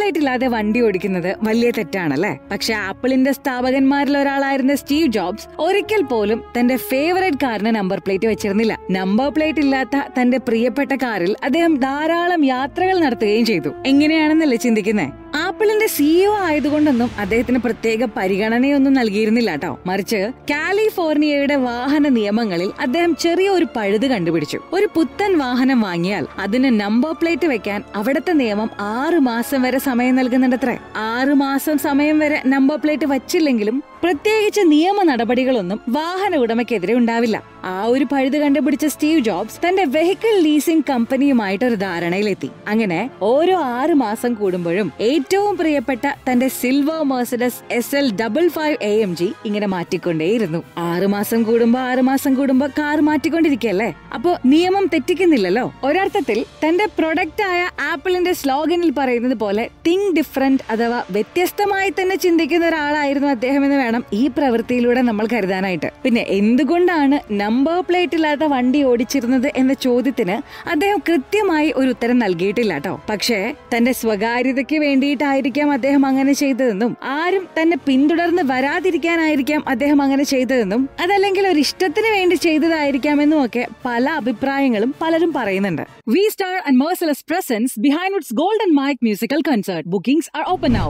plate ഇല്ലാതെ വണ്ടി ഓടിക്കുന്നത് വലിയ തെറ്റാണല്ലേ പക്ഷെ ആപ്പിളിന്റെ സ്ഥാപകന്മാരിൽ ഒരാളായിരുന്ന സ്റ്റീവ് ജോബ്സ് ഒരിക്കൽ പോലും തന്റെ ഫേവറേറ്റ് കാറിന് നമ്പർ പ്ലേറ്റ് വെച്ചിരുന്നില്ല നമ്പർ പ്ലേറ്റ് ഇല്ലാത്ത തന്റെ പ്രിയപ്പെട്ട കാറിൽ അദ്ദേഹം ധാരാളം യാത്രകൾ നടത്തുകയും ചെയ്തു എങ്ങനെയാണെന്നല്ലേ ചിന്തിക്കുന്നേ ആപ്പിളിന്റെ സിഇഒ ആയതുകൊണ്ടൊന്നും അദ്ദേഹത്തിന് പ്രത്യേക പരിഗണനയൊന്നും നൽകിയിരുന്നില്ല കേട്ടോ മറിച്ച് കാലിഫോർണിയയുടെ വാഹന നിയമങ്ങളിൽ അദ്ദേഹം ചെറിയ ഒരു പഴുത് കണ്ടുപിടിച്ചു ഒരു പുത്തൻ വാഹനം വാങ്ങിയാൽ അതിന് നമ്പർ പ്ലേറ്റ് വെക്കാൻ അവിടുത്തെ നിയമം ആറ് മാസം വരെ സമയം നൽകുന്നുണ്ടത്രേ ആറ് മാസം സമയം വരെ നമ്പർ പ്ലേറ്റ് വച്ചില്ലെങ്കിലും പ്രത്യേകിച്ച് നിയമ നടപടികളൊന്നും വാഹന ഉടമയ്ക്കെതിരെ ഉണ്ടാവില്ല ആ ഒരു പഴുത് കണ്ടുപിടിച്ച സ്റ്റീവ് ജോബ്സ് തന്റെ വെഹിക്കിൾ ലീസിംഗ് കമ്പനിയുമായിട്ട് ഒരു ധാരണയിലെത്തി അങ്ങനെ ഓരോ ആറ് മാസം കൂടുമ്പോഴും ഏറ്റവും പ്രിയപ്പെട്ട തന്റെ silver Mercedes S L double five A M G ഇങ്ങനെ മാറ്റിക്കൊണ്ടേയിരുന്നു ആറ് മാസം കൂടുമ്പോ ആറ് മാസം കൂടുമ്പോ കാർ മാറ്റിക്കൊണ്ടിരിക്കല്ലേ അപ്പോ നിയമം തെറ്റിക്കുന്നില്ലല്ലോ ഒരർത്ഥത്തിൽ തന്റെ പ്രൊഡക്റ്റ് ആയ ആപ്പിളിന്റെ സ്ലോഗനിൽ പറയുന്നത് പോലെ തിങ്ക് ഡിഫറെന്റ് അഥവാ വ്യത്യസ്തമായി തന്നെ ചിന്തിക്കുന്ന ഒരാളായിരുന്നു അദ്ദേഹം എന്ന് വേണം ഈ പ്രവൃത്തിയിലൂടെ നമ്മൾ കരുതാനായിട്ട് പിന്നെ എന്തുകൊണ്ടാണ് നമ്പർ പ്ലേറ്റ് ഇല്ലാത്ത വണ്ടി ഓടിച്ചിരുന്നത് എന്ന ചോദ്യത്തിന് അദ്ദേഹം കൃത്യമായി ഒരു ഉത്തരം നൽകിയിട്ടില്ല കേട്ടോ പക്ഷേ തന്റെ സ്വകാര്യതയ്ക്ക് വേണ്ടിയിട്ടായിരിക്കാം അദ്ദേഹം അങ്ങനെ ചെയ്തതെന്നും ആരും തന്നെ പിന്തുടർന്ന് വരാതിരിക്കാനായിരിക്കാം അദ്ദേഹം അങ്ങനെ ചെയ്തതെന്നും അതല്ലെങ്കിൽ ഒരു ഇഷ്ടത്തിന് വേണ്ടി ചെയ്തതായിരിക്കാമെന്നും ഒക്കെ പല അഭിപ്രായങ്ങളും പലരും പറയുന്നുണ്ട് വി സ്റ്റാർ ആൻഡ് മേഴ്സലസ് presents Behindwoods golden mic musical concert bookings are open now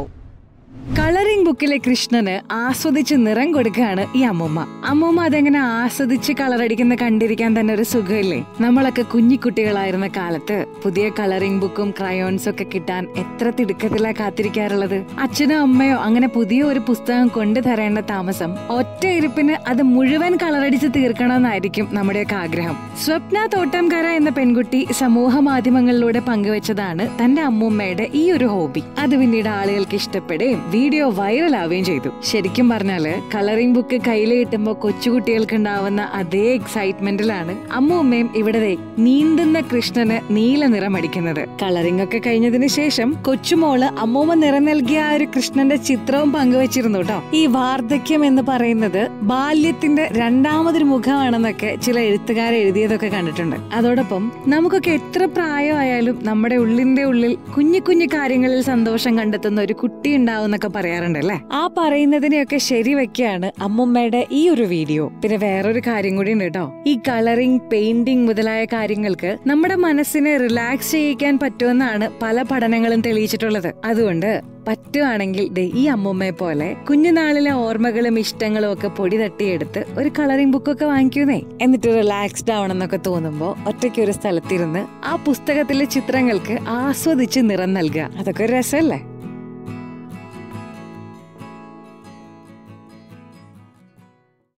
colouring ബുക്കിലെ കൃഷ്ണന് ആസ്വദിച്ച് നിറം കൊടുക്കുകയാണ് ഈ അമ്മൂമ്മ അമ്മൂമ്മ അതെങ്ങനെ ആസ്വദിച്ച് കളറടിക്കുന്ന കണ്ടിരിക്കാൻ തന്നെ ഒരു സുഖമില്ലേ നമ്മളൊക്കെ കുഞ്ഞിക്കുട്ടികളായിരുന്ന കാലത്ത് പുതിയ കളറിംഗ് ബുക്കും ക്രയോൺസും ഒക്കെ കിട്ടാൻ എത്ര തിടുക്കത്തിലാ കാത്തിരിക്കാറുള്ളത് അച്ഛനോ അമ്മയോ അങ്ങനെ പുതിയ ഒരു പുസ്തകം കൊണ്ടു തരേണ്ട താമസം ഒറ്റ ഇരിപ്പിന് അത് മുഴുവൻ കളറടിച്ച് തീർക്കണമെന്നായിരിക്കും നമ്മുടെയൊക്കെ ആഗ്രഹം സ്വപ്ന തോട്ടംകര എന്ന പെൺകുട്ടി സമൂഹ മാധ്യമങ്ങളിലൂടെ പങ്കുവച്ചതാണ് തന്റെ അമ്മൂമ്മയുടെ ഈ ഒരു ഹോബി അത് പിന്നീട് ആളുകൾക്ക് ഇഷ്ടപ്പെടുകയും വീഡിയോ വൈറലാവുകയും ചെയ്തു ശരിക്കും പറഞ്ഞാല് കളറിംഗ് ബുക്ക് കയ്യിൽ കിട്ടുമ്പോൾ കൊച്ചുകുട്ടികൾക്ക് ഉണ്ടാവുന്ന അതേ എക്സൈറ്റ്മെന്റിലാണ് അമ്മൂമ്മയും ഇവിടെ ദേ നീന്തുന്ന കൃഷ്ണന് നീല നിറം അടിക്കുന്നത് കളറിംഗ് ഒക്കെ കഴിഞ്ഞതിന് ശേഷം കൊച്ചുമോള് അമ്മൂമ്മ നിറം നൽകിയ ആ ഒരു കൃഷ്ണന്റെ ചിത്രവും പങ്കുവച്ചിരുന്നു കേട്ടോ ഈ വാർദ്ധക്യം എന്ന് പറയുന്നത് ബാല്യത്തിന്റെ രണ്ടാമതൊരു മുഖമാണെന്നൊക്കെ ചില എഴുത്തുകാർ എഴുതിയതൊക്കെ കണ്ടിട്ടുണ്ട് അതോടൊപ്പം നമുക്കൊക്കെ എത്ര പ്രായമായാലും നമ്മുടെ ഉള്ളിന്റെ ഉള്ളിൽ കുഞ്ഞു കുഞ്ഞു കാര്യങ്ങളിൽ സന്തോഷം കണ്ടെത്തുന്ന ഒരു കുട്ടി ഉണ്ടാവുന്നൊക്കെ പറയാറുണ്ട് അല്ലേ ആ പറയുന്നതിനെയൊക്കെ ശരിവെക്കാണ് അമ്മുമ്മയുടെ ഈ ഒരു വീഡിയോ പിന്നെ വേറൊരു കാര്യം കൂടി ഉണ്ട് കേട്ടോ ഈ കളറിംഗ് പെയിന്റിംഗ് മുതലായ കാര്യങ്ങൾക്ക് നമ്മുടെ മനസ്സിനെ റിലാക്സ് ചെയ്യിക്കാൻ പറ്റുമെന്നാണ് പല പഠനങ്ങളും തെളിയിച്ചിട്ടുള്ളത് അതുകൊണ്ട് പറ്റുവാണെങ്കിൽ ദേ ഈ അമ്മുമ്മയെ പോലെ കുഞ്ഞുനാളിലെ ഓർമ്മകളും ഇഷ്ടങ്ങളും ഒക്കെ പൊടി തട്ടിയെടുത്ത് ഒരു കളറിംഗ് ബുക്കൊക്കെ വാങ്ങിക്കുന്നേ എന്നിട്ട് റിലാക്സ്ഡ് ആവണമെന്നൊക്കെ തോന്നുമ്പോ ഒറ്റയ്ക്ക് ഒരു സ്ഥലത്തിരുന്ന് ആ പുസ്തകത്തിലെ ചിത്രങ്ങൾക്ക് ആസ്വദിച്ച് നിറം നൽകുക അതൊക്കെ ഒരു രസമല്ലേ